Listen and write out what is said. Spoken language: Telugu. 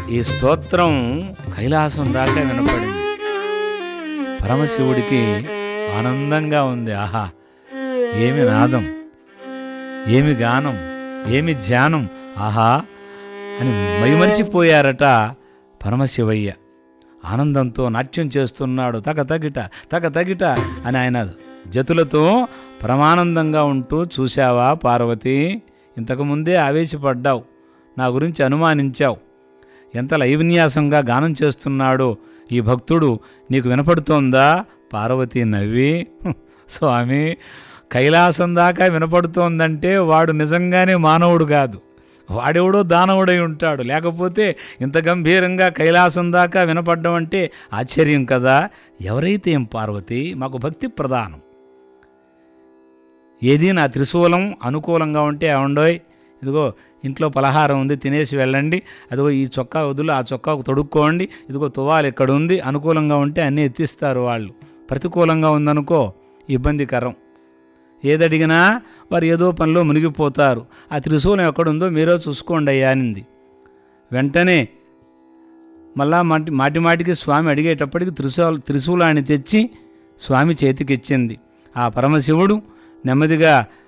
ఈ స్తోత్రం కైలాసం దాకా వినపడింది పరమశివుడికి ఆనందంగా ఉంది ఆహా ఏమి నాదం ఏమి గానం ఏమి ధ్యానం ఆహా అని మైమరిచిపోయారట పరమశివయ్య ఆనందంతో నాట్యం చేస్తున్నాడు తగ తగిట తగ తగిట అని ఆయన జతులతో పరమానందంగా ఉంటూ చూశావా పార్వతి ఇంతకుముందే ఆవేశపడ్డావు నా గురించి అనుమానించావు ఎంత లైవిన్యాసంగా గానం చేస్తున్నాడో ఈ భక్తుడు నీకు వినపడుతోందా పార్వతి నవ్వి "హ్, స్వామి కైలాసం దాకా వినపడుతోందంటే వాడు నిజంగానే మానవుడు కాదు వాడెవడో దానవుడై ఉంటాడు లేకపోతే ఇంత గంభీరంగా కైలాసం దాకా వినపడడం అంటే ఆశ్చర్యం కదా ఎవరైతే ఏం పార్వతి మాకు భక్తి ప్రధానం ఏది నా త్రిశూలం అనుకూలంగా ఉంటే ఏమండోయ్ ఇదిగో ఇంట్లో పలహారం ఉంది తినేసి వెళ్ళండి అదిగో ఈ చొక్కా వదులు ఆ చొక్కాకు తొడుక్కోండి ఇదిగో తువాలు ఎక్కడ ఉంది అనుకూలంగా ఉంటే అన్నీ ఎత్తిస్తారు వాళ్ళు ప్రతికూలంగా ఉందనుకో ఇబ్బందికరం ఏదడిగినా వారు ఏదో పనిలో మునిగిపోతారు ఆ త్రిశూలం ఎక్కడుందో మీరో చూసుకోండి అయ్యా అనింది వెంటనే మళ్ళా మాటి మాటి మాటికి స్వామి అడిగేటప్పటికి త్రిశూల త్రిశూలాన్ని తెచ్చి స్వామి చేతికిచ్చింది ఆ పరమశివుడు నెమ్మదిగా